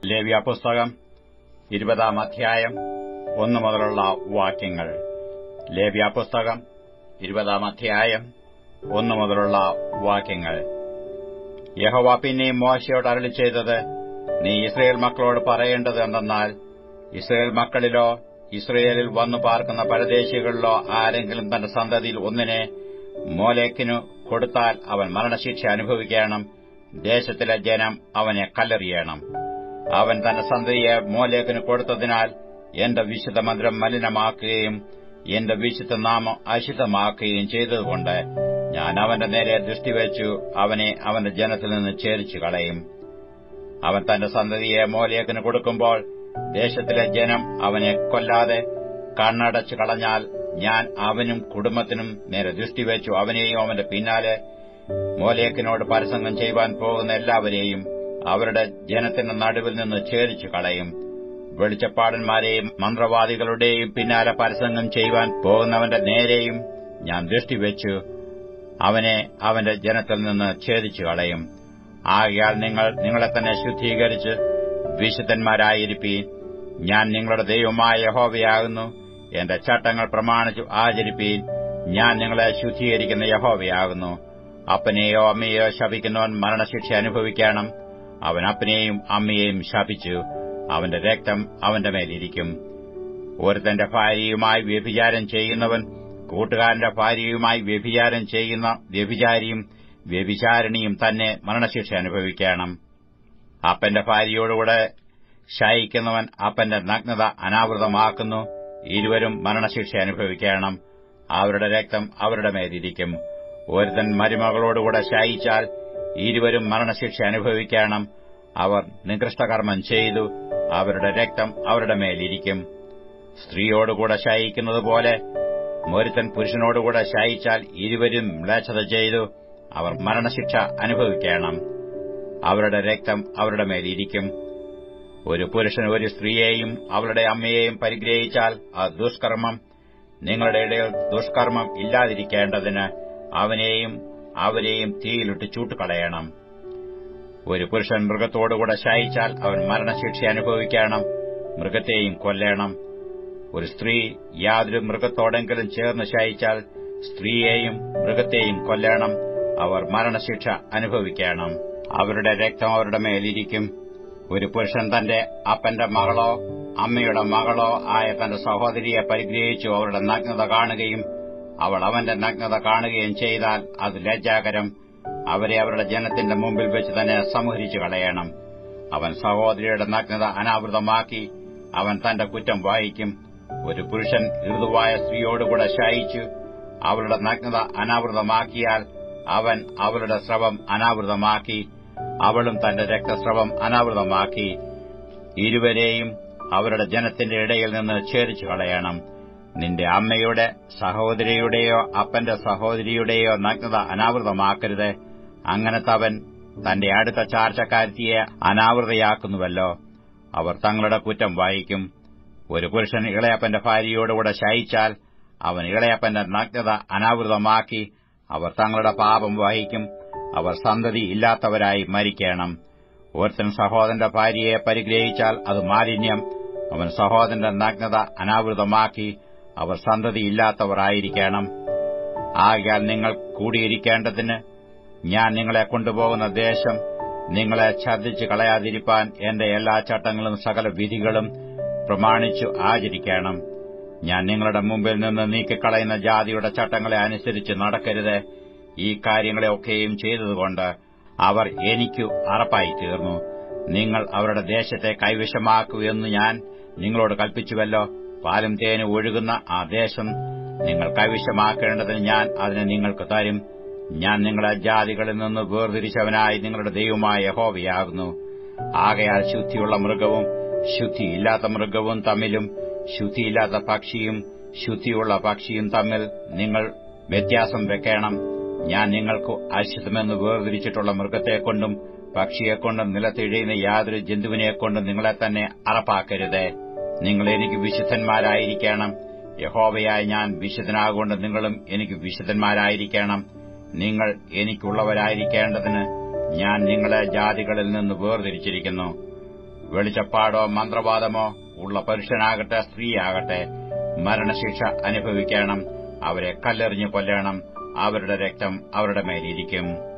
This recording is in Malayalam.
ലേവ്യ പുസ്തകം ഇരുപതാം അധ്യായം ഒന്നു മുതലുള്ള വാക്യങ്ങൾ ലേവ്യ പുസ്തകം ഇരുപതാം അധ്യായം ഒന്നു മുതലുള്ള വാക്യങ്ങൾ യഹോവ പിന്നെയും മോശയോട് അരളി ചെയ്തത് നീ ഇസ്രയേൽ മക്കളോട് പറയേണ്ടത് എന്തെന്നാൽ ഇസ്രയേൽ മക്കളിലോ ഇസ്രയേലിൽ വന്നു പാർക്കുന്ന പരദേശികളിലോ ആരെങ്കിലും തന്റെ സന്തതിയിൽ ഒന്നിനെ മോലേക്കിനു കൊടുത്താൽ അവൻ മരണശിക്ഷ അനുഭവിക്കണം ദേശത്തിലെ ജനം അവനെ കല്ലെറിയണം അവൻ തന്റെ സന്തതിയെ മോലേക്കിന് കൊടുത്തതിനാൽ എന്റെ വിശുദ്ധ മന്ദിരം മലിനമാക്കുകയും എന്റെ വിശുദ്ധ നാമം അശുദ്ധമാക്കുകയും ചെയ്തതുകൊണ്ട് ഞാൻ അവന്റെ നേരെ ദൃഷ്ടിവെച്ചു അവനെ അവന്റെ ജനത്തിൽ നിന്ന് ഛേദിച്ചു കളയും അവൻ തന്റെ സന്തതിയെ മോലേക്കിന് കൊടുക്കുമ്പോൾ ദേശത്തിലെ ജനം അവനെ കൊല്ലാതെ കണ്ണടച്ചു കളഞ്ഞാൽ ഞാൻ അവനും കുടുംബത്തിനും നേരെ ദൃഷ്ടിവെച്ചു അവനെയും അവന്റെ പിന്നാലെ മോലേക്കിനോട് പരസംഗം ചെയ്യുവാൻ പോകുന്ന എല്ലാവരെയും അവരുടെ ജനത്തിന്റെ നടുവിൽ നിന്ന് ഛേദിച്ചു കളയും വെളിച്ചപ്പാടന്മാരെയും മന്ത്രവാദികളുടെയും പിന്നാലെ പരസംഗം ചെയ്യുവാൻ പോകുന്നവന്റെ നേരെയും ഞാൻ ദൃഷ്ടിവെച്ചു അവനെ അവന്റെ ജനത്തിൽ നിന്ന് ഛേദിച്ചു കളയും ആകയാൽ നിങ്ങൾ നിങ്ങളെ തന്നെ ശുദ്ധീകരിച്ച് വിശുദ്ധന്മാരായിരിപ്പീൻ ഞാൻ നിങ്ങളുടെ ദൈവമായ യഹോവയാകുന്നു എന്റെ ചട്ടങ്ങൾ പ്രമാണിച്ചു ആചരിപ്പീൻ ഞാൻ നിങ്ങളെ ശുദ്ധീകരിക്കുന്ന യഹോവയാകുന്നു അപ്പനെയോ അമ്മയെയോ ശപിക്കുന്നവൻ മരണശിക്ഷ അനുഭവിക്കണം അവൻ അപ്പനെയും അമ്മയെയും ശപിച്ചു അവന്റെ രക്തം അവന്റെ മേലിരിക്കും ഒരുത്തന്റെ ഭാര്യയുമായി വ്യഭിചാരം ചെയ്യുന്നവൻ കൂട്ടുകാരന്റെ ഭാര്യയുമായി വ്യഭിചാരം ചെയ്യുന്ന വ്യഭിചാരിയും വ്യഭിചാരിണിയും തന്നെ മരണശിക്ഷ അനുഭവിക്കണം അപ്പന്റെ ഭാര്യയോടുകൂടെ ശയിക്കുന്നവൻ അപ്പന്റെ നഗ്നത അനാവൃതമാക്കുന്നു ഇരുവരും മരണശിക്ഷ അനുഭവിക്കണം അവരുടെ രക്തം അവരുടെ മേലിരിക്കും ഒരുത്തൻ മരുമകളോടുകൂടെ ശയിച്ചാൽ ഇരുവരും മരണശിക്ഷ അനുഭവിക്കണം അവർ നികൃഷ്ടകർമ്മം ചെയ്തു അവരുടെ രക്തം അവരുടെ മേലിരിക്കും സ്ത്രീയോടുകൂടെ ശയിക്കുന്നതുപോലെ ഒരുത്തൻ പുരുഷനോടുകൂടെ ശയിച്ചാൽ ഇരുവരും മ്ലേച്ഛത ചെയ്തു അവർ മരണശിക്ഷ അനുഭവിക്കണം അവരുടെ രക്തം അവരുടെ മേലിരിക്കും ഒരു പുരുഷൻ ഒരു സ്ത്രീയെയും അവളുടെ അമ്മയെയും പരിഗ്രഹിച്ചാൽ ആ ദുഷ്കർമ്മം നിങ്ങളുടെ ഇടയിൽ ദുഷ്കർമ്മം ഇല്ലാതിരിക്കേണ്ടതിന് അവനെയും അവരെയും തീയിലിട്ട് ചൂട്ടുകളയണം ഒരു പുരുഷൻ മൃഗത്തോടുകൂടെ ശയിച്ചാൽ അവൻ മരണശിക്ഷ അനുഭവിക്കണം മൃഗത്തെയും കൊല്ലണം ഒരു സ്ത്രീ യാതൊരു മൃഗത്തോടെങ്കിലും ചേർന്ന് ശയിച്ചാൽ സ്ത്രീയെയും മൃഗത്തെയും കൊല്ലണം അവർ മരണശിക്ഷ അനുഭവിക്കണം അവരുടെ രക്തം അവരുടെ മേലിരിക്കും ഒരു പുരുഷൻ തന്റെ അപ്പന്റെ മകളോ അമ്മയുടെ മകളോ ആയ തന്റെ സഹോദരിയെ പരിഗ്രഹിച്ചു അവരുടെ നഗ്നത കാണുകയും അവൾ അവന്റെ നഗ്നത കാണുകയും ചെയ്താൽ അത് ലജ്ജാകരം അവരെ അവരുടെ ജനത്തിന്റെ മുമ്പിൽ വെച്ച് തന്നെ സംഹരിച്ചു കളയണം അവൻ സഹോദരിയുടെ നഗ്നത അനാവൃതമാക്കി അവൻ തന്റെ കുറ്റം വായിക്കും ഒരു പുരുഷൻ ഋതുവായ സ്ത്രീയോടുകൂടെ ശയിച്ചു അവളുടെ നഗ്നത അനാവൃതമാക്കിയാൽ അവൻ അവളുടെ സ്രവം അനാവൃതമാക്കി അവളും തന്റെ രക്തസ്രവം അനാവൃതമാക്കി ഇരുവരെയും അവരുടെ ജനത്തിന്റെ ഇടയിൽ നിന്ന് ഛേദിച്ചു കളയണം നിന്റെ അമ്മയുടെ സഹോദരിയുടെയോ അപ്പന്റെ സഹോദരിയുടെയോ നഗ്നത അനാവൃതമാക്കരുത് അങ്ങനത്തവൻ തന്റെ അടുത്ത ചാർച്ചക്കാരത്തിയെ അനാവൃതയാക്കുന്നുവല്ലോ അവർ തങ്ങളുടെ കുറ്റം വായിക്കും ഒരു പുരുഷൻ ഇളയപ്പന്റെ ഭാര്യയോടുകൂടെ ശയിച്ചാൽ അവൻ ഇളയപ്പന്റെ നഗ്നത അനാവൃതമാക്കി അവർ തങ്ങളുടെ പാപം വഹിക്കും അവർ സന്തതി ഇല്ലാത്തവരായി മരിക്കണം ഒരുത്തൻ സഹോദരന്റെ ഭാര്യയെ പരിഗ്രഹിച്ചാൽ അത് മാലിന്യം അവൻ സഹോദരന്റെ നഗ്നത അനാവൃതമാക്കി അവർ സന്തതിയില്ലാത്തവർ ആയിരിക്കണം ആകയാൽ നിങ്ങൾ കൂടിയിരിക്കേണ്ടതിന് ഞാൻ നിങ്ങളെ കൊണ്ടുപോകുന്ന ദേശം നിങ്ങളെ ഛർദ്ദിച്ചു കളയാതിരിപ്പാൻ എന്റെ എല്ലാ ചട്ടങ്ങളും സകല വിധികളും പ്രമാണിച്ചു ആചരിക്കണം ഞാൻ നിങ്ങളുടെ മുമ്പിൽ നിന്ന് നീക്കിക്കളയുന്ന ജാതിയുടെ ചട്ടങ്ങളെ അനുസരിച്ച് നടക്കരുത് ഈ കാര്യങ്ങളെയൊക്കെയും ചെയ്തതുകൊണ്ട് അവർ എനിക്കു അറപ്പായി തീർന്നു നിങ്ങൾ അവരുടെ ദേശത്തെ കൈവശമാക്കുമെന്ന് ഞാൻ നിങ്ങളോട് കൽപ്പിച്ചുവല്ലോ പാലും തേനും ഒഴുകുന്ന ആ ദേശം നിങ്ങൾ കൈവശമാക്കേണ്ടതിന് ഞാൻ അതിനെ നിങ്ങൾക്ക് തരും ഞാൻ നിങ്ങളെ ജാതികളിൽ നിന്ന് വേർതിരിച്ചവനായി നിങ്ങളുടെ ദൈവമായ യഹോവയാകുന്നു ആകയാൽ ശുദ്ധിയുള്ള മൃഗവും ശുദ്ധിയില്ലാത്ത മൃഗവും തമ്മിലും ശുദ്ധിയില്ലാത്ത പക്ഷിയും ശുദ്ധിയുള്ള പക്ഷിയും തമ്മിൽ നിങ്ങൾ വ്യത്യാസം വെക്കണം ഞാൻ നിങ്ങൾക്ക് അശുദ്ധമെന്ന് വേർതിരിച്ചിട്ടുള്ള മൃഗത്തെക്കൊണ്ടും പക്ഷിയെക്കൊണ്ടും നിലത്തിഴയുന്ന യാതൊരു ജന്തുവിനെക്കൊണ്ടും നിങ്ങളെ തന്നെ അറപ്പാക്കരുത് നിങ്ങൾ എനിക്ക് വിശുദ്ധന്മാരായിരിക്കണം യഹോവയായ ഞാൻ വിശുദ്ധനാകൊണ്ട് നിങ്ങളും എനിക്ക് വിശുദ്ധന്മാരായിരിക്കണം നിങ്ങൾ എനിക്കുള്ളവരായിരിക്കേണ്ടതിന് ഞാൻ നിങ്ങളെ ജാതികളിൽ നിന്ന് വേർതിരിച്ചിരിക്കുന്നു വെളിച്ചപ്പാടോ മന്ത്രവാദമോ ഉള്ള പുരുഷനാകട്ടെ സ്ത്രീയാകട്ടെ മരണശിക്ഷ അനുഭവിക്കണം അവരെ കല്ലെറിഞ്ഞു കൊല്ലണം അവരുടെ രക്തം അവരുടെ മേലിരിക്കും